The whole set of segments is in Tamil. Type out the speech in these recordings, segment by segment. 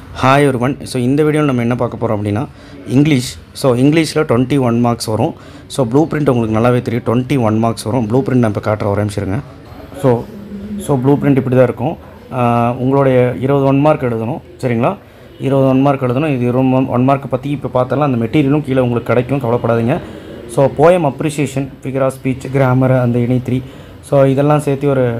ஹாய் ஒருவன் ஸோ இந்த வீடியோவில் நம்ம என்ன பார்க்க போகிறோம் அப்படின்னா இங்கிலீஷ் ஸோ இங்கிலீஷில் டுவெண்ட்டி ஒன் மார்க்ஸ் வரும் ஸோ ப்ளூ பிரிண்ட் உங்களுக்கு நல்லாவே தெரியும் டுவெண்ட்டி ஒன் மார்க்ஸ் வரும் ப்ளூ பிரிண்ட் நான் இப்போ காட்டுற ஒரு நிமிஷம் ஸோ ஸோ ப்ளூ பிரிண்ட் இப்படி தான் இருக்கும் ஆஹ் உங்களுடைய இருபது ஒன் மார்க் எழுதணும் சரிங்களா இருபது ஒன் மார்க் எழுதணும் இது இருபது ஒன் மார்க்கை பற்றி இப்போ பார்த்தாலும் அந்த மெட்டீரியலும் கீழே உங்களுக்கு கிடைக்கும் கவலைப்படாதீங்க so poem appreciation figure of speech grammar அந்த இனி த்ரீ ஸோ இதெல்லாம் சேர்த்து ஒரு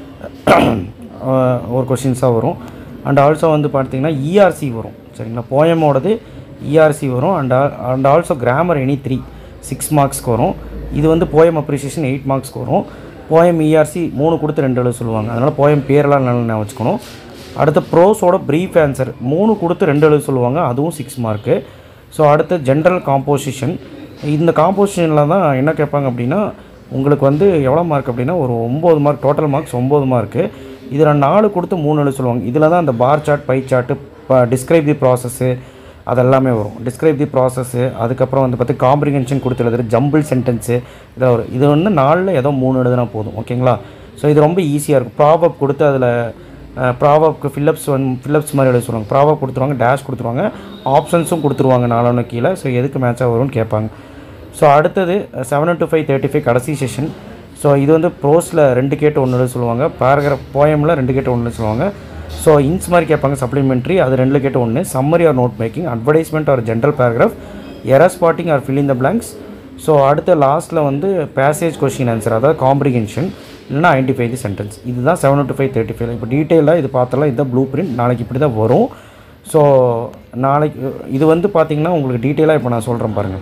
ஆஹ் ஒரு கொஷின்ஸாக வரும் அண்ட் ஆல்சோ வந்து பார்த்தீங்கன்னா இஆர்சி வரும் சரிங்களா போயமோடது இஆர்சி வரும் and and also grammar any three six மார்க்ஸ்க்கு வரும் இது வந்து போயம் அப்ரிசியேஷன் எயிட் மார்க்ஸ்க்கு வரும் போயம் இஆர்சி மூணு கொடுத்து ரெண்டு எழுத சொல்லுவாங்க அதனால் போயம் பேரெல்லாம் நல்லா நான் வச்சுக்கணும் அடுத்து ப்ரோஸோட ப்ரீஃப் ஆன்சர் மூணு கொடுத்து ரெண்டு எழுத சொல்லுவாங்க அதுவும் சிக்ஸ் மார்க்கு ஸோ அடுத்து ஜென்ரல் காம்போசிஷன் இந்த காம்போசிஷனில் தான் என்ன கேட்பாங்க அப்படின்னா உங்களுக்கு வந்து எவ்வளோ மார்க் அப்படின்னா ஒரு ஒம்பது மார்க் டோட்டல் மார்க்ஸ் ஒம்பது மார்க்கு இதில் நாலு கொடுத்து மூணு எழுத சொல்லுவாங்க இதில் தான் அந்த பார் சார்ட் பை சார்ட்டு இப்போ டிஸ்கிரைப் தி ப்ராசஸ்ஸு அதெல்லாமே வரும் டிஸ்கிரைப் தி ப்ராசஸ்ஸு அதுக்கப்புறம் வந்து பார்த்து காம்ப்ரிகென்ஷன் கொடுத்து எழுதுறது ஜம்பிள் சென்டென்ஸு இதில் வரும் இது வந்து நாலில் ஏதோ மூணு எழுதுனா போதும் ஓகேங்களா ஸோ இது ரொம்ப ஈஸியாக இருக்கும் ப்ராபப் கொடுத்து அதில் ப்ராபப்க்கு ஃபில்லப்ஸ் வந்து ஃபில்லப்ஸ் மாதிரி எழுத சொல்லுவாங்க ப்ராபப் கொடுத்துருவாங்க டேஷ் கொடுத்துருவாங்க ஆப்ஷன்ஸும் கொடுத்துருவாங்க நாலொன்று கீழே ஸோ எதுக்கு மேட்சாக வரும்னு கேட்பாங்க ஸோ அடுத்தது seven to five thirty five கடைசி செஷன் ஸோ இது வந்து ப்ரோஸில் ரெண்டு கேட்டு ஒன்று எழுத சொல்லுவாங்க பேராகிராஃப் போயமில் ரெண்டு கேட்டு ஒன்று எழுத சொல்லுவாங்க ஸோ இன்ஸ் மாதிரி கேட்பாங்க சப்ளிமெண்ட்ரி அது ரெண்டு கேட்டு ஒன்று summary or note making advertisement or general paragraph error spotting or fill in the blanks so அடுத்த லாஸ்ட்டில் வந்து பேசேஜ் கொஷின் ஆன்சர் அதாவது காம்ப்ரிகென்ஷன் இல்லைனா ஐடென்டிஃபை தி சென்டென்ஸ் இதுதான் seven to five thirty five இப்போ டீட்டெயிலாக இது பார்த்தலாம் இதுதான் ப்ளூ பிரிண்ட் நாளைக்கு இப்படி தான் வரும் ஸோ நாளைக்கு இது வந்து பார்த்தீங்கன்னா உங்களுக்கு டீட்டெயிலாக இப்போ நான் சொல்கிறேன் பாருங்கள்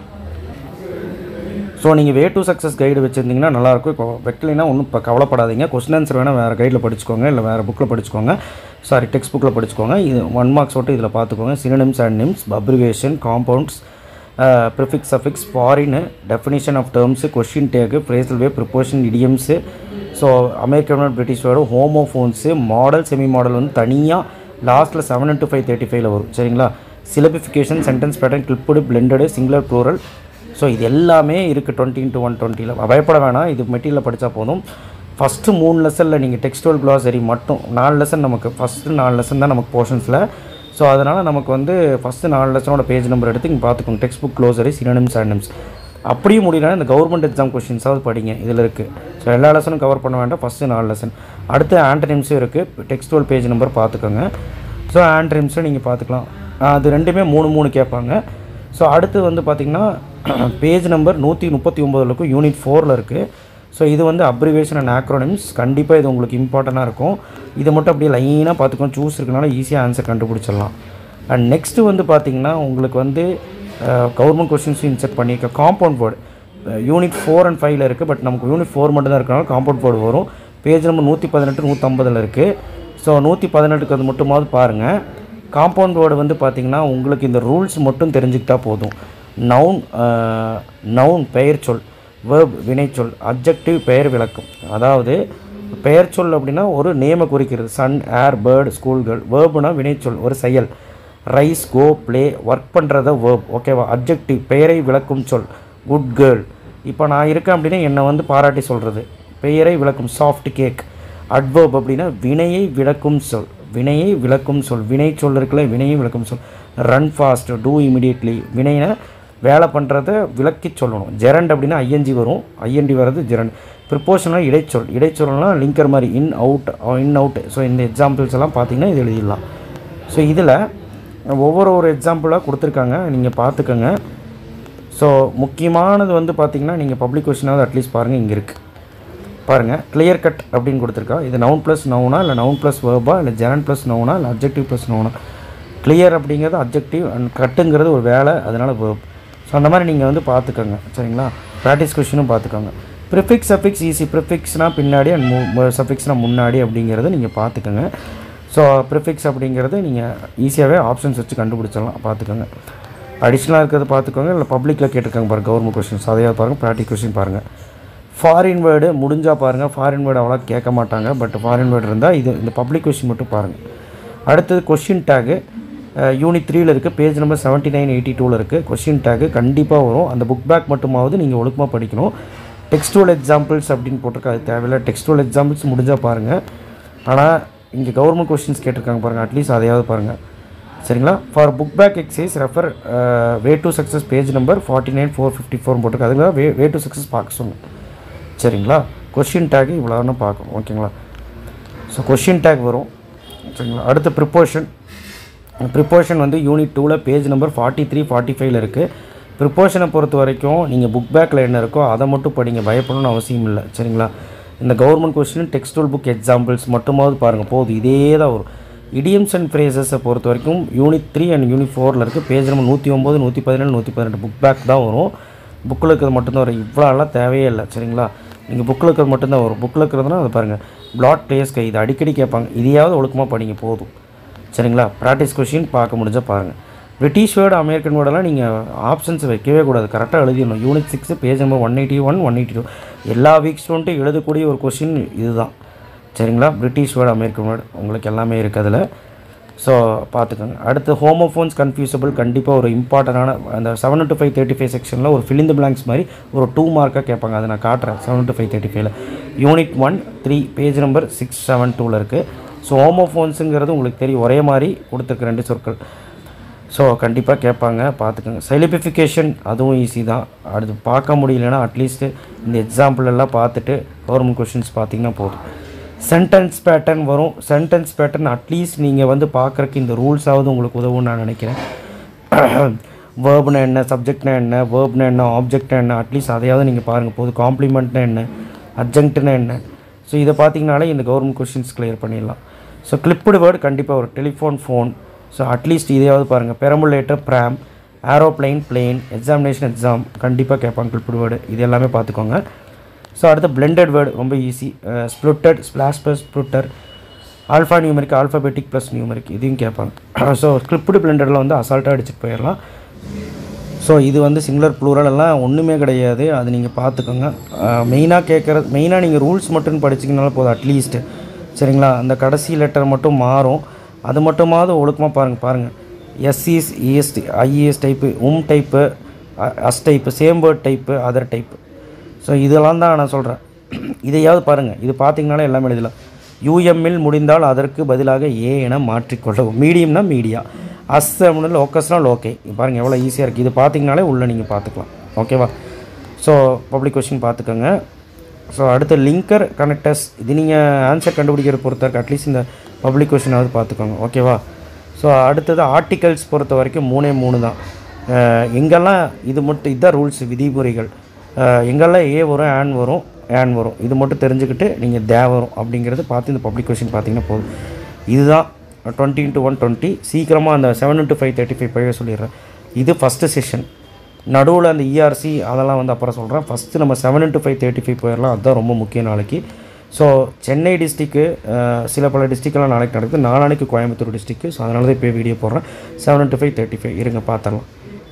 ஸோ நீங்கள் வே டு சக்ஸஸ் கைடு வச்சுருந்தீங்கன்னா நல்லாயிருக்கும் இப்போ வைக்கலைன்னா ஒன்றும் இப்போ கவலைப்படாதீங்க கொஸ்டின் ஆன்சர் வேணால் வேறு கைடில் படிச்சுக்கோங்க இல்லை வேறு புக்கில் படிச்சுக்கோங்க சாரி டெக்ஸ்ட் புக்கில் படிச்சுக்கோங்க இது ஒன் மார்க்ஸ் மட்டும் இதில் பார்த்துக்கோங்க சினிம்ஸ் அண்ட் நிம்ஸ் abbreviation compounds prefix suffix foreign definition of terms question tag phrasal வே preposition idioms so American British word homophones modal semi modal வந்து தனியாக லாஸ்ட்டில் செவன் டு ஃபைவ் தேர்ட்டி ஃபைவ்ல வரும் சரிங்களா syllabification sentence pattern clipped blended singular plural so இது எல்லாமே இருக்குது டுவெண்ட்டி இன்ட்டு ஒன் டுவெண்ட்டியில் பயப்பட வேணாம் இது மெட்டீரியல் படித்தா போதும் ஃபஸ்ட்டு மூணு லெசனில் நீங்கள் டெக்ஸ்டுவல் க்ளாசரி மட்டும் நாலு லெசன் நமக்கு ஃபஸ்ட்டு நாலு லெசன் தான் நமக்கு போர்ஷன்ஸில் ஸோ அதனால் நமக்கு வந்து ஃபஸ்ட்டு நாலு லெசனோட பேஜ் நம்பர் எடுத்து இங்கே பார்த்துக்கோங்க text book glossary synonyms antonyms அப்படியும் முடியலன்னா இந்த கவர்மெண்ட் எக்ஸாம் கொஷின்ஸாவது படிங்க இதில் இருக்குது ஸோ எல்லா லெசனும் கவர் பண்ண வேண்டாம் ஃபஸ்ட்டு நாலு லெசன் அடுத்து ஆண்டனிம்ஸும் இருக்குது டெக்ஸ்டுவல் பேஜ் நம்பர் பார்த்துக்கோங்க ஸோ ஆண்ட்ரிம்ஸும் நீங்கள் பார்த்துக்கலாம் அது ரெண்டுமே மூணு மூணு கேட்பாங்க ஸோ அடுத்து வந்து பார்த்திங்கன்னா பேஜ் நம்பர் நூற்றி முப்பத்தி ஒம்பதுல இருக்கும் யூனிட் ஃபோரில் இருக்குது ஸோ இது வந்து அப்ரிவேஷன் அண்ட் ஆக்ரோனிம்ஸ் கண்டிப்பாக இது உங்களுக்கு இம்பார்ட்டண்ட்டாக இருக்கும் இது மட்டும் அப்படியே லைனாக பார்த்துக்கோங்க சூஸ் இருக்கனால ஈஸியாக ஆன்சர் கண்டுபிடிச்சிடலாம் அண்ட் நெக்ஸ்ட்டு வந்து பார்த்திங்கன்னா உங்களுக்கு வந்து கவர்மெண்ட் கொஷின்ஸும் இன்செர்ட் பண்ணியிருக்க compound word unit four and ஃபைவ்ல இருக்குது பட் நமக்கு யூனிட் ஃபோர் மட்டும் தான் இருக்கனால காம்பவுண்ட் வேர்டு வரும் பேஜ் நம்பர் நூற்றி பதினெட்டு நூற்றம்பதில் இருக்குது ஸோ நூற்றி பதினெட்டுக்கு அது மட்டுமாவது பாருங்கள் காம்பவுண்ட் வேர்டு வந்து பார்த்திங்கன்னா உங்களுக்கு இந்த ரூல்ஸ் மட்டும் தெரிஞ்சுக்கிட்டா போதும் நவுன் நவுன் பெயர் சொல் வேர்ப் வினைச்சொல் அப்ஜெக்டிவ் பெயர் விளக்கம் அதாவது பெயர் சொல் அப்படின்னா ஒரு நேமை குறிக்கிறது சன் ஏர் பேர்டு ஸ்கூல்கள் வேர்புனா வினைச்சொல் ஒரு செயல் ரைஸ் கோ ப்ளே ஒர்க் பண்ணுறத வேர்ப் ஓகேவா அப்ஜெக்டிவ் பெயரை விளக்கும் சொல் குட் கேர்ள் இப்போ நான் இருக்கேன் அப்படின்னா என்னை வந்து பாராட்டி சொல்கிறது பெயரை விளக்கும் சாஃப்ட் கேக் அட்வர்ப் அப்படின்னா வினையை விளக்கும் சொல் வினையை விளக்கும் சொல் வினை சொல் இருக்குல்ல வினையை விளக்கும் சொல் ரன் ஃபாஸ்ட் டூ இமிடியட்லி வினைனா வேலை பண்ணுறத விளக்கி சொல்லணும் ஜெரண்ட் அப்படின்னா ஐஎன்ஜி வரும் ஐஎன்டி வர்றது ஜெரண்ட் ப்ரிப்போஷனாக இடைச்சொல் இடைச்சொல்னால் லிங்கர் மாதிரி in out in out so இந்த எக்ஸாம்பிள்ஸ் எல்லாம் பார்த்தீங்கன்னா இது எழுதிடலாம் ஸோ இதில் ஒவ்வொரு ஒரு எக்ஸாம்பிளாக கொடுத்துருக்காங்க நீங்கள் பார்த்துக்கோங்க ஸோ முக்கியமானது வந்து பார்த்திங்கன்னா நீங்கள் பப்ளிக் கொஷினாவது அட்லீஸ்ட் பாருங்கள் இங்கே இருக்குது பாருங்கள் கிளியர் கட் அப்படின்னு கொடுத்துருக்கா இது நவுன் ப்ளஸ் நவுனா இல்லை நவுன் ப்ளஸ் வேர்பா இல்லை ஜெரன் ப்ளஸ் நவுனா இல்லை அப்ஜெக்டிவ் ப்ளஸ் நவுனா கிளியர் அப்படிங்கிறது அப்ஜெக்டிவ் அண்ட் கட்டுங்கிறது ஒரு வேலை அதனால் வேர்ப் ஸோ அந்த மாதிரி நீங்கள் வந்து பார்த்துக்கோங்க சரிங்களா ப்ராக்டிஸ் கொஷினும் பார்த்துக்கோங்க ப்ரிஃபிக்ஸ் சஃபிக்ஸ் ஈஸி ப்ரிஃபிக்ஸ்னால் பின்னாடி அண்ட் மு சஃபிக்ஸ்னால் முன்னாடி அப்படிங்கிறத நீங்கள் பார்த்துக்கோங்க ஸோ ப்ரிஃபிக்ஸ் அப்படிங்கிறது நீங்கள் ஈஸியாகவே ஆப்ஷன்ஸ் வச்சு கண்டுபிடிச்சிடலாம் பார்த்துக்கோங்க அடிஷ்னலாக இருக்கிறத பார்த்துக்கோங்க இல்லை பப்ளிக்கில் கேட்டிருக்காங்க பாருங்கள் கவர்மெண்ட் கொஷின்ஸ் அதையாவது பாருங்கள் ப்ராக்டிக் கொஷின் பாருங்கள் ஃபாரின் வேர்டு முடிஞ்சால் பாருங்கள் ஃபாரின் வேர்டு அவ்வளோ கேட்க மாட்டாங்க பட் ஃபாரின் வேர்டு இருந்தால் இது இந்த பப்ளிக் கொஷின் மட்டும் பாருங்கள் அடுத்தது கொஷின் டேகு யூனிட் த்ரீயில் இருக்குது page number seventy nine eighty டூவில் இருக்குது கொஷின் டேகு கண்டிப்பாக வரும் அந்த புக் பேக் மட்டுமாவது நீங்கள் ஒழுக்கமாக படிக்கணும் டெக்ஸ்டுவல் எக்ஸாம்பிள்ஸ் அப்படின்னு போட்டிருக்கா அது தேவையில்லை டெக்ஸ்டுவல் எக்ஸாம்பிள்ஸ் முடிஞ்சால் பாருங்கள் ஆனால் இங்கே கவர்மெண்ட் கொஷின்ஸ் கேட்டிருக்காங்க பாருங்கள் அட்லீஸ்ட் அதையாவது பாருங்கள் சரிங்களா for book back exercise refer way to success page number forty nine four fifty four போட்டிருக்கு அதுக்கு வே வே டு சக்ஸஸ் பார்க்க சொன்னேன் சரிங்களா கொஷின் டேக் இவ்வளோ தானே பார்க்கணும் ஓகேங்களா ஸோ கொஷின் டேக் வரும் சரிங்களா அடுத்து ப்ரிப்போஷன் ப்ரிப்போஷன் வந்து யூனிட் டூவில் page number forty three forty ஃபைவ்ல இருக்குது ப்ரிப்போஷனை பொறுத்த வரைக்கும் நீங்கள் புக் பேக்கில் என்ன இருக்கோ அதை மட்டும் படிங்க பயப்படணும்னு அவசியம் இல்லை சரிங்களா இந்த government question textual book examples மட்டுமாவது பாருங்கள் போதும் இதே தான் வரும் இடியம்ஸ் அண்ட் ஃப்ரேசஸை பொறுத்த வரைக்கும் யூனிட் த்ரீ அண்ட் யூனிட் ஃபோரில் இருக்குது பேஜ் நம்பர் நூற்றி ஒம்பது நூற்றி பதினேழு நூற்றி பதினெட்டு புக் பேக் தான் வரும் புக்கில் இருக்கிறது மட்டும்தான் வரும் இவ்வளோலாம் தேவையே இல்லை சரிங்களா நீங்கள் புக்கில் இருக்கிறது மட்டும்தான் வரும் புக்கில் இருக்கிறதுனா அது பாருங்கள் பிளாட் பிளேஸ் கை இது அடிக்கடி கேட்பாங்க இதையாவது ஒழுக்கமாக படிங்க போதும் சரிங்களா ப்ராக்டிஸ் கொஷின் பார்க்க முடிஞ்சால் பாருங்கள் பிரிட்டிஷ் வேர்டு அமெரிக்கன் வேர்டெல்லாம் நீங்கள் ஆப்ஷன்ஸ் வைக்கவே கூடாது கரெக்டாக எழுதிடணும் unit six page number one eighty one one eighty two எல்லா வீக் ஸ்டூடெண்ட்டும் எழுதக்கூடிய ஒரு கொஷின் இதுதான் சரிங்களா பிரிட்டிஷ் வேர்டு அமெரிக்கன் வேர்டு உங்களுக்கு எல்லாமே இருக்குது அதில் ஸோ பார்த்துக்கோங்க அடுத்து ஹோமோஃபோன்ஸ் கன்ஃபியூசபிள் கண்டிப்பாக ஒரு இம்பார்ட்டண்டான அந்த seven to five thirty five செக்ஷனில் ஒரு ஃபிலிந்த பிளாங்க்ஸ் மாதிரி ஒரு டூ மார்க்காக கேட்பாங்க அதை நான் காட்டுறேன் செவன் டு ஃபைவ் தேர்ட்டி ஃபைவ்ல unit one three page number six seven டூவில் இருக்குது ஸோ ஹோமோஃபோன்ஸுங்கிறது உங்களுக்கு தெரியும் ஒரே மாதிரி கொடுத்துருக்கு ரெண்டு சொற்கள் ஸோ கண்டிப்பாக கேட்பாங்க பார்த்துக்கோங்க செலிபிஃபிகேஷன் அதுவும் ஈஸி தான் அடுத்து பார்க்க முடியலன்னா அட்லீஸ்ட்டு இந்த எக்ஸாம்பிள் எல்லாம் பார்த்துட்டு கவர்மெண்ட் கொஷின்ஸ் பார்த்தீங்கன்னா போதும் சென்டென்ஸ் பேட்டர்ன் வரும் சென்டென்ஸ் பேட்டர்ன் அட்லீஸ்ட் நீங்கள் வந்து பார்க்குறக்கு இந்த ரூல்ஸாவது உங்களுக்கு உதவும்னு நான் நினைக்கிறேன் வேர்ப்னா என்ன சப்ஜெக்ட்னா என்ன வேர்ப்னா என்ன ஆப்ஜெக்ட்னா என்ன அட்லீஸ்ட் அதையாவது நீங்கள் பாருங்கள் போதும் காம்ப்ளிமெண்ட்னா என்ன அர்ஜென்ட்னா என்ன ஸோ இதை பார்த்தீங்கனாலே இந்த கவர்மெண்ட் கொஷின்ஸ் கிளியர் பண்ணிடலாம் ஸோ கிளிப்புடு வேர்டு கண்டிப்பாக ஒரு டெலிஃபோன் ஃபோன் ஸோ அட்லீஸ்ட் இதையாவது பாருங்கள் perambulator pram aeroplane plane examination exam கண்டிப்பாக கேட்பாங்க கிளிப்புடு வேர்டு இது எல்லாமே பார்த்துக்கோங்க ஸோ அடுத்து பிளெண்டட் வேர்டு ரொம்ப ஈஸி ஸ்ப்ளுட்டட் splash plus splutter alpha numeric alphabetic plus numeric இதையும் கேட்பாங்க ஸோ ஸ்கிரிப்டு பிளெண்டரில் வந்து அசால்ட்டாக அடிச்சுட்டு போயிடலாம் ஸோ இது வந்து சிங்குலர் ப்ளூரல் எல்லாம் ஒன்றுமே கிடையாது அது நீங்கள் பார்த்துக்கோங்க மெயினாக கேட்குறது மெயினாக நீங்கள் ரூல்ஸ் மட்டும் படிச்சிங்கனாலும் போதும் அட்லீஸ்ட்டு சரிங்களா அந்த கடைசி லெட்டர் மட்டும் மாறும் அது மட்டுமாவது ஒழுக்கமாக பாருங்கள் பாருங்கள் எஸ்இஸ் இஎஸ்டி ஐஇஎஸ் டைப்பு உம் டைப்பு அஸ் type same word type other type so இதெல்லாம் தான் நான் சொல்கிறேன் இதையாவது பாருங்கள் இது பார்த்தீங்கனாலே எல்லாமே எழுதலாம் யூஎம்மில் முடிந்தால் அதற்கு பதிலாக ஏ என மாற்றிக்கொள்ளவும் மீடியம்னா மீடியா அஸ் அப்படின்னா லோக்கஸ்னா லோக்கே பாருங்கள் எவ்வளோ ஈஸியாக இருக்குது இது பார்த்தீங்கனாலே உள்ளே நீங்கள் பார்த்துக்கலாம் ஓகேவா ஸோ பப்ளிக் கொஷின் பார்த்துக்கோங்க ஸோ அடுத்து லிங்கர் கனெக்டர்ஸ் இது நீங்கள் ஆன்சர் கண்டுபிடிக்கிற பொறுத்தவரைக்கும் அட்லீஸ்ட் இந்த பப்ளிக் கொஷினாவது பார்த்துக்கோங்க ஓகேவா ஸோ அடுத்தது ஆர்டிகல்ஸ் பொறுத்த வரைக்கும் மூணே மூணு தான் அஹ் எங்கெல்லாம் இது மட்டும் இதுதான் ரூல்ஸ் விதிமுறைகள் அஹ் எங்கெல்லாம் ஏ வரும் ஆன் வரும் ஆன் வரும் இது மட்டும் தெரிஞ்சுக்கிட்டு நீங்கள் தே வரும் அப்படிங்கிறது பார்த்து இந்த பப்ளிக் கொஷின் பார்த்தீங்கன்னா போதும் இதுதான் டுவெண்ட்டி இன்ட்டு ஒன் டுவெண்ட்டி சீக்கிரமாக அந்த seven into five thirty five பழைய சொல்லிடுறேன் இது ஃபஸ்ட்டு செஷன் நடுவில் அந்த இஆர்சி அதெல்லாம் வந்து அப்புறம் சொல்கிறேன் ஃபஸ்ட்டு நம்ம seven into five thirty five போயிடலாம் அதுதான் ரொம்ப முக்கியம் நாளைக்கு ஸோ சென்னை டிஸ்ட்ரிக்கு சில பல டிஸ்ட்ரிக்ட்லாம் நாளைக்கு நடக்குது நாளானைக்கு கோயம்புத்தூர் டிஸ்ட்ரிக்கு ஸோ அதனால தான் இப்போ வீடியோ போடுறேன் seven into five thirty five இருங்க பார்த்துடலாம்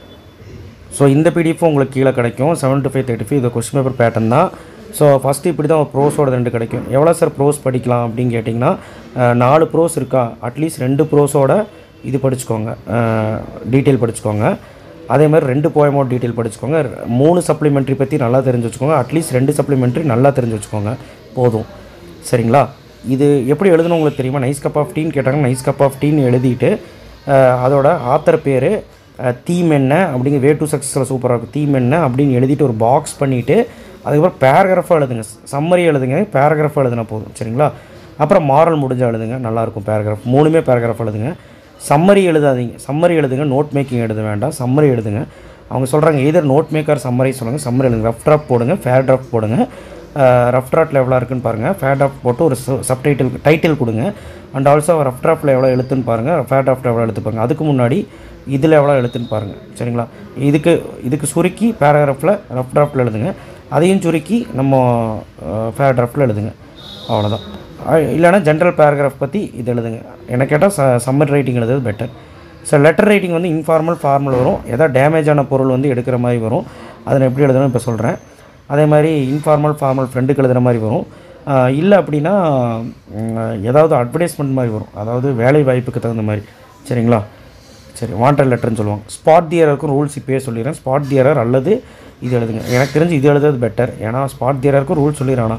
ஸோ இந்த பிடிஎஃப் உங்களுக்கு கீழே கிடைக்கும் seven to five thirty five இது கொஸ்டின் பேப்பர் பேட்டர்ன் தான் ஸோ ஃபஸ்ட்டு இப்படி தான் ஒரு ப்ரோஸோட ரெண்டு கிடைக்கும் எவ்வளோ சார் ப்ரோஸ் படிக்கலாம் அப்படின்னு கேட்டிங்கன்னா அஹ், நாலு ப்ரோஸ் இருக்கா அட்லீஸ்ட் ரெண்டு ப்ரோஸோட இது படிச்சுக்கோங்க டீட்டெயில் படிச்சுக்கோங்க அதே மாதிரி ரெண்டு போயமோட டீட்டெயில் படிச்சுக்கோங்க மூணு சப்ளிமெண்ட்ரி பற்றி நல்லா தெரிஞ்சு வச்சுக்கோங்க அட்லீஸ்ட் ரெண்டு சப்ளிமெண்ட்ரி நல்லா தெரிஞ்சு வச்சுக்கோங்க போதும் சரிங்களா இது எப்படி எழுதணும் உங்களுக்கு தெரியுமா நைஸ் கப் ஆஃப் டீன்னு கேட்டாங்க நைஸ் கப் ஆஃப் டீன்னு எழுதிட்டு அஹ், அதோட ஆத்தர் பேர் தீம் என்ன அப்படிங்கிற வே டு சக்ஸஸில் சூப்பராக இருக்கும் தீம் என்ன அப்படின்னு எழுதிட்டு ஒரு பாக்ஸ் பண்ணிவிட்டு அதுக்கப்புறம் பேராகிராஃபாக எழுதுங்க சம்மரி எழுதுங்க பேராகிராஃபாக எழுதுனா போதும் சரிங்களா அப்புறம் மாரல் முடிஞ்சால் எழுதுங்க நல்லாயிருக்கும் பேராகிராஃப் மூணுமே பேராகிராஃப் எழுதுங்க சம்மரி எழுதாதீங்க சம்மரி எழுதுங்க நோட் மேக்கிங் எழுத வேண்டாம் சம்மரி எழுதுங்க அவங்க சொல்கிறாங்க எதர் நோட் மேக்கர் சம்மரி சொல்லுங்கள் சம்மரி எழுதுங்க ரஃப் ட்ராப் போடுங்க ஃபேர் ட்ராஃப்ட் போடுங்க ரஃப் ட்ராஃப்டில் எவ்வளோ இருக்குன்னு பாருங்கள் ஃபேர் ட்ராஃப்ட் போட்டு ஒரு சப் டைட்டில் டைட்டில் கொடுங்க அண்ட் ஆல்சோ ரஃப் ட்ராஃப்டில் எவ்வளோ எழுத்துன்னு பாருங்கள் ஃபேர் ட்ராஃப்டில் எவ்வளோ எழுத்து பாருங்க அதுக்கு முன்னாடி இதில் எவ்வளோ எழுத்துன்னு பாருங்கள் சரிங்களா இதுக்கு இதுக்கு சுருக்கி பேராகிராஃபில் ரஃப் ட்ராஃப்டில் எழுதுங்க அதையும் சுருக்கி நம்ம ஃபேர் ட்ராஃப்டில் எழுதுங்க அவ்வளோதான் அஹ் இல்லைன்னா ஜென்ரல் பேராகிராஃப் பற்றி இது எழுதுங்க எனக்கு கேட்டால் ச சம்மர் ரைட்டிங் எழுதுறது பெட்டர் ஸோ லெட்டர் ரைட்டிங் வந்து இன்ஃபார்மல் ஃபார்மல் வரும் ஏதாவது டேமேஜ் ஆன பொருள் வந்து எடுக்கிற மாதிரி வரும் அதை நான் எப்படி எழுதணும் இப்போ சொல்கிறேன் அதே மாதிரி இன்ஃபார்மல் ஃபார்மல் ஃப்ரெண்டுக்கு எழுதுகிற மாதிரி வரும் அஹ் இல்லை அப்படின்னா உம், ஏதாவது அட்வர்டைஸ்மெண்ட் மாதிரி வரும் அதாவது வேலை வாய்ப்புக்கு தகுந்த மாதிரி சரிங்களா சரி வாண்டட் லெட்டர்னு சொல்லுவாங்க ஸ்பாட் தியரருக்கும் ரூல்ஸ் இப்போயே சொல்லிடுறேன் ஸ்பாட் தியரர் அல்லது இது எழுதுங்க எனக்கு தெரிஞ்சு இது எழுதுறது பெட்டர் ஏன்னா ஸ்பாட் தியரருக்கும் ரூல்ஸ் சொல்லிடுறேன் ஆனால்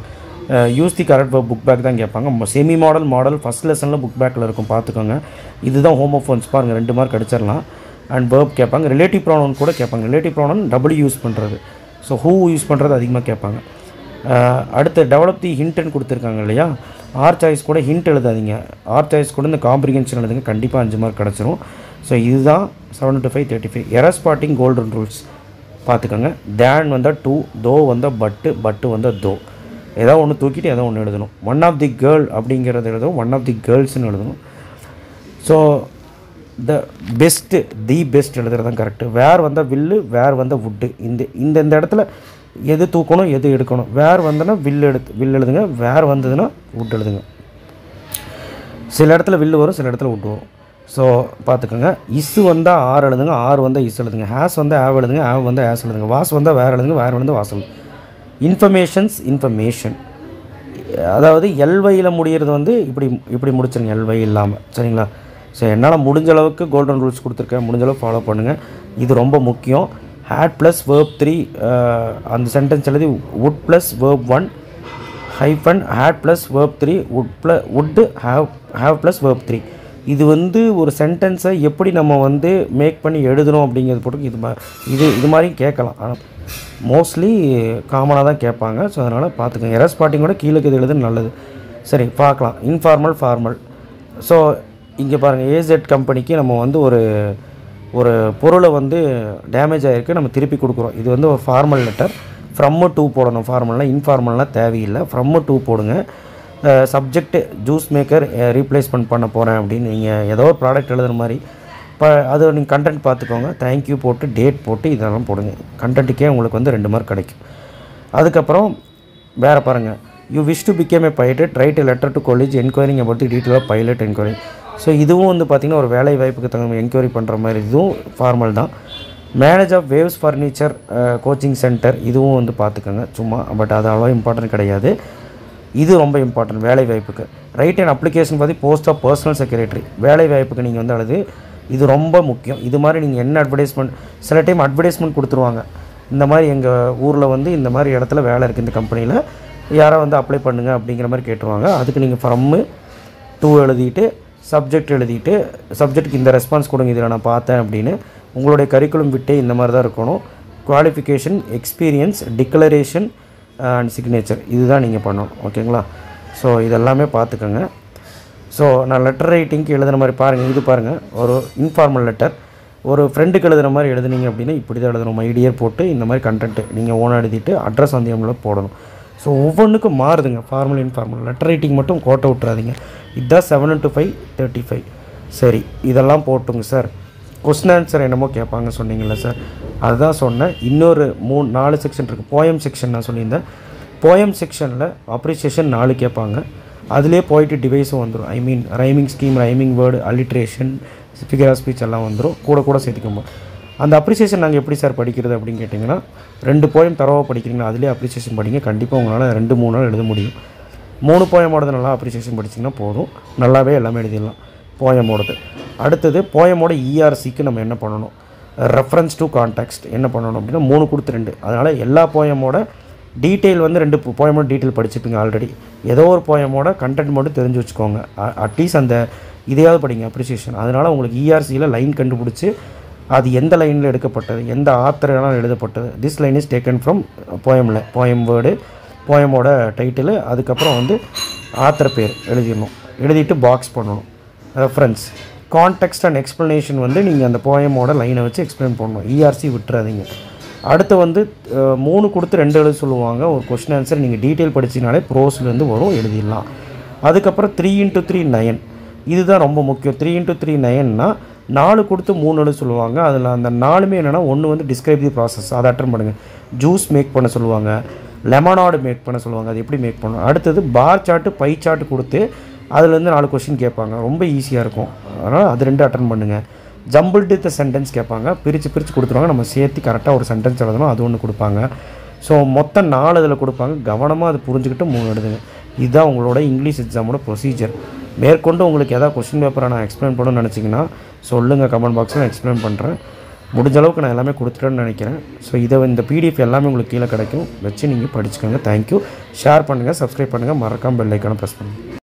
use the correct book back தான் கேட்பாங்க செமி மாடல் மாடல் ஃபஸ்ட் லெசனில் புக் பேக்கில் இருக்கும் பார்த்துக்கோங்க இதுதான் ஹோமோஃபோன்ஸ் பாருங்கள் ரெண்டு மார்க் அடிச்சிடலாம் அண்ட் வேர்ப் கேட்பாங்க ரிலேட்டிவ் ப்ரானவுன் கூட கேட்பாங்க ரிலேட்டிவ் ப்ரானவுன் டபுள் யூஸ் பண்ணுறது ஸோ ஹூ யூஸ் பண்ணுறது அதிகமாக கேட்பாங்க அஹ் அடுத்து டெவலப் தி ஹிண்ட்னு கொடுத்துருக்காங்க இல்லையா ஆர் சாய்ஸ் கூட ஹிண்ட் எழுதாதீங்க ஆர் சாய்ஸ் கூட இந்த காம்ப்ரிகென்ஷன் எழுதுங்க கண்டிப்பாக அஞ்சு மார்க் கிடச்சிரும் ஸோ இதுதான் seven to five thirty five error spotting golden rules பார்த்துக்கோங்க தேன் வந்தால் டூ தோ வந்தால் பட்டு பட்டு வந்தால் தோ ஏதோ ஒன்று தூக்கிட்டு ஏதோ ஒன்று எழுதணும் ஒன் ஆஃப் தி கேர்ள் அப்படிங்கிறது எழுதணும் ஒன் ஆஃப் தி கேர்ள்ஸ்னு எழுதணும் so the best the best எழுதுறது தான் கரெக்டு வேர் வந்தால் வில்லு வேர் வந்தால் வுட்டு இந்த இந்த இந்த இடத்துல எது தூக்கணும் எது எடுக்கணும் வேர் வந்தனா வில் எடுத்து வில் எழுதுங்க வேர் வந்ததுன்னா வுட் எழுதுங்க சில இடத்துல வில்லு வரும் சில இடத்துல வுட் வரும் ஸோ பார்த்துக்கோங்க இஸ் வந்தால் ஆர் எழுதுங்க ஆர் வந்தால் இஸ் எழுதுங்க ஹேஸ் வந்தால் ஆவ் எழுதுங்க ஆவ் வந்தால் ஹேஸ் எழுதுங்க வாஸ் வந்தால் வேறு எழுதுங்க வேறு வந்து வாஸ் எழுதுங்க இன்ஃபர்மேஷன்ஸ் இன்ஃபர்மேஷன் அதாவது எல்வையில் முடியிறது வந்து இப்படி இப்படி முடிச்சிருங்க எல்வை இல்லாமல் சரிங்களா ஸோ என்னால் முடிஞ்ச அளவுக்கு கோல்டன் ரூல்ஸ் கொடுத்துருக்கேன் முடிஞ்ச அளவுக்கு ஃபாலோ பண்ணுங்கள் இது ரொம்ப முக்கியம் ஹேட் ப்ளஸ் வேர்ப் த்ரீ அந்த சென்டென்ஸ் எழுதி would plus verb one hyphen had plus verb three would ப்ள would have have plus verb three இது வந்து ஒரு சென்டென்ஸை எப்படி நம்ம வந்து மேக் பண்ணி எழுதணும் அப்படிங்கிறது போட்டு இது மா இது இது மாதிரி கேட்கலாம் ஆனால் மோஸ்ட்லி காமனாக தான் கேட்பாங்க ஸோ அதனால் பார்த்துக்கோங்க எரர் ஸ்பாட்டிங் கூட கீழே இது எழுதுன்னு நல்லது சரி பார்க்கலாம் இன்ஃபார்மல் ஃபார்மல் ஸோ இங்கே பாருங்கள் ஏசெட் கம்பெனிக்கு நம்ம வந்து ஒரு ஒரு பொருளை வந்து டேமேஜ் ஆகிருக்கு நம்ம திருப்பி கொடுக்குறோம் இது வந்து ஒரு ஃபார்மல் லெட்டர் ஃப்ரம்மு டூ போடணும் ஃபார்மல்னால் இன்ஃபார்மல்னால் தேவையில்லை ஃப்ரம்மு டூ போடுங்க சப்ஜெக்ட் ஜூஸ் மேக்கர் ரீப்ளேஸ்மெண்ட் பண்ண போகிறேன் அப்படின்னு நீங்கள் ஏதோ ஒரு ப்ராடக்ட் எழுதுகிற மாதிரி இப்போ அது நீங்கள் கண்டென்ட் பார்த்துக்கோங்க தேங்க்யூ போட்டு டேட் போட்டு இதெல்லாம் போடுங்க கண்டென்ட்டுக்கே உங்களுக்கு வந்து ரெண்டு மார்க் கிடைக்கும் அதுக்கப்புறம் வேறு பாருங்கள் you wish to become a pilot write a letter to college enquiring about detail of pilot enquiry so இதுவும் வந்து பார்த்திங்கன்னா ஒரு வேலை வாய்ப்புக்கு தகுந்த என்கொயரி பண்ணுற மாதிரி இதுவும் ஃபார்மல் தான் manage of waves furniture coaching centre இதுவும் வந்து பார்த்துக்கோங்க சும்மா பட் அது அவ்வளோ இம்பார்ட்டன்ட் கிடையாது இது ரொம்ப இம்பார்ட்டன்ட் வேலை வாய்ப்புக்கு ரைட் அண்ட் அப்ளிகேஷன் பற்றி போஸ்ட் ஆஃப் பர்சனல் செக்ரட்டரி வேலை வாய்ப்புக்கு நீங்கள் வந்து அழுது இது ரொம்ப முக்கியம் இது மாதிரி நீங்கள் என்ன அட்வர்டைஸ்மெண்ட் சில டைம் அட்வர்டைஸ்மெண்ட் கொடுத்துருவாங்க இந்த மாதிரி எங்கள் ஊரில் வந்து இந்த மாதிரி இடத்துல வேலை இருக்குது இந்த கம்பெனியில் யாரோ வந்து அப்ளை பண்ணுங்க அப்படிங்கிற மாதிரி கேட்டுருவாங்க அதுக்கு நீங்கள் ஃப்ரம்மு டூ எழுதிட்டு சப்ஜெக்ட் எழுதிட்டு சப்ஜெக்ட்டுக்கு இந்த ரெஸ்பான்ஸ் கொடுங்க இதில் நான் பார்த்தேன் அப்படின்னு உங்களுடைய கரிக்குலம் விட்டே இந்த மாதிரி தான் இருக்கணும் qualification experience declaration and signature இதுதான் நீங்கள் பண்ணணும் ஓகேங்களா ஸோ இதெல்லாமே பார்த்துக்கோங்க ஸோ நான் லெட்டர் ரைட்டிங்க்கு எழுதுன மாதிரி பாருங்கள் இது பாருங்கள் ஒரு இன்ஃபார்மல் லெட்டர் ஒரு ஃப்ரெண்டுக்கு எழுதுன மாதிரி எழுதுனீங்க அப்படின்னா இப்படி தான் எழுதணும் மைடியர் போட்டு இந்த மாதிரி கண்டென்ட்டு நீங்கள் ஓனாக எழுதிட்டு அட்ரஸ் வந்து எவ்வளோ போடணும் ஸோ ஒவ்வொன்றுக்கும் மாறுதுங்க ஃபார்மல் இன்ஃபார்மல் லெட்டர் ரைட்டிங் மட்டும் கோட்டை விட்றாதீங்க இதுதான் seven to five thirty five சரி இதெல்லாம் போட்டுங்க சார் கொஸ்டின் ஆன்சர் என்னமோ கேட்பாங்க சொன்னீங்கல்ல சார் அதுதான் சொன்னேன் இன்னொரு மூணு நாலு செக்ஷன் இருக்குது போயம் செக்ஷன் நான் சொல்லியிருந்தேன் போயம் செக்ஷனில் அப்ரிசியேஷன் நாலு கேட்பாங்க அதுலேயே போயிட்டு டிவைஸும் வந்துடும் I mean rhyming scheme rhyming word alliteration figure of speech எல்லாம் வந்துடும் கூட கூட சேர்த்துக்கும்போது அந்த அப்ரிசியேஷன் நாங்கள் எப்படி சார் படிக்கிறது அப்படின்னு கேட்டிங்கன்னா ரெண்டு போயம் தரவாக படிக்கிறீங்கன்னா அதுலேயே அப்ரிசியேஷன் படிங்க கண்டிப்பாக உங்களால் ரெண்டு மூணு நாள் எழுத முடியும் மூணு போயமோடது நல்லா அப்ரிசியேஷன் படிச்சிங்கன்னா போதும் நல்லாவே எல்லாமே எழுதிடலாம் போயமோடது அடுத்தது போயமோட இஆர்சிக்கு நம்ம என்ன பண்ணணும் ரெஃபரன்ஸ் டு கான்டெக்ஸ்ட் என்ன பண்ணணும் அப்படின்னா மூணு கொடுத்து ரெண்டு அதனால் எல்லா போயமோட டீட்டெயில் வந்து ரெண்டு போயமோட டீட்டெயில் படிச்சுப்பீங்க ஆல்ரெடி ஏதோ ஒரு போயமோட கண்டென்ட் மட்டும் தெரிஞ்சு வச்சுக்கோங்க அட்லீஸ்ட் அந்த இதையாவது படிங்க அப்ரிசியேஷன் அதனால் உங்களுக்கு இஆர்சியில் லைன் கண்டுபிடிச்சி அது எந்த லைனில் எடுக்கப்பட்டது எந்த ஆத்தரால் எழுதப்பட்டது this line is taken from போயமில் போயம் வேர்டு போயமோட டைட்டிலு அதுக்கப்புறம் வந்து ஆத்தர் பேர் எழுதிடணும் எழுதிட்டு பாக்ஸ் பண்ணணும் ரெஃபரன்ஸ் கான்டெக்ஸ்ட் அண்ட் எக்ஸ்ப்ளனேஷன் வந்து நீங்கள் அந்த போயமோட லைனை வச்சு எக்ஸ்பிளைன் பண்ணணும் இஆர்சி விட்டுறாதீங்க அடுத்து வந்து அஹ், மூணு கொடுத்து ரெண்டு எழுத சொல்லுவாங்க ஒரு கொஸ்டின் ஆன்சர் நீங்கள் டீட்டெயில் படிச்சினாலே ப்ரோஸ்லேருந்து வரும் எழுதிடலாம் அதுக்கப்புறம் த்ரீ இன்ட்டு த்ரீ நயன் இதுதான் ரொம்ப முக்கியம் த்ரீ இன்ட்டு த்ரீ நயன்னா நாலு கொடுத்து மூணு எழுத சொல்லுவாங்க அதில் அந்த நாலுமே என்னென்னா ஒன்று வந்து டிஸ்கிரைப் தி ப்ராசஸ் அதை அட்டன் பண்ணுங்கள் ஜூஸ் மேக் பண்ண சொல்லுவாங்க லெமனாடு மேக் பண்ண சொல்லுவாங்க அது எப்படி மேக் பண்ணணும் அடுத்தது பார் சார்ட்டு பை சார்ட்டு கொடுத்து அதுலேருந்து நாலு கொஸ்டின் கேட்பாங்க ரொம்ப ஈஸியாக இருக்கும் அதனால் அது ரெண்டு அட்டன் பண்ணுங்கள் ஜம்பிள்டு த சென்டென்ஸ் கேட்பாங்க பிரித்து பிரித்து கொடுத்துருவாங்க நம்ம சேர்த்து கரெக்டாக ஒரு சென்டென்ஸ் எழுதணும் அது ஒன்று கொடுப்பாங்க ஸோ மொத்தம் நாலு இதில் கொடுப்பாங்க கவனமாக அது புரிஞ்சுக்கிட்டு மூணு எழுதுங்க இதுதான் உங்களோட இங்கிலீஷ் எக்ஸாமோட ப்ரொசீஜர் மேற்கொண்டு உங்களுக்கு எதாவது கொஸ்டின் பேப்பரை நான் எக்ஸ்பிளைன் பண்ணணும்னு நினச்சிங்கன்னா சொல்லுங்கள் கமெண்ட் பாக்ஸில் நான் எக்ஸ்பிளைன் பண்ணுறேன் முடிஞ்ச அளவுக்கு நான் எல்லாமே கொடுத்துட்டேன்னு நினைக்கிறேன் ஸோ இதை இந்த பிடிஎஃப் எல்லாமே உங்களுக்கு கீழே கிடைக்கும் வச்சு நீங்கள் படிச்சுக்கோங்க தேங்க்யூ ஷேர் பண்ணுங்கள் சப்ஸ்கிரைப் பண்ணுங்கள் மறக்காமல் பெல் ஐக்கானை ப்ரெஸ் பண்ணுங்கள்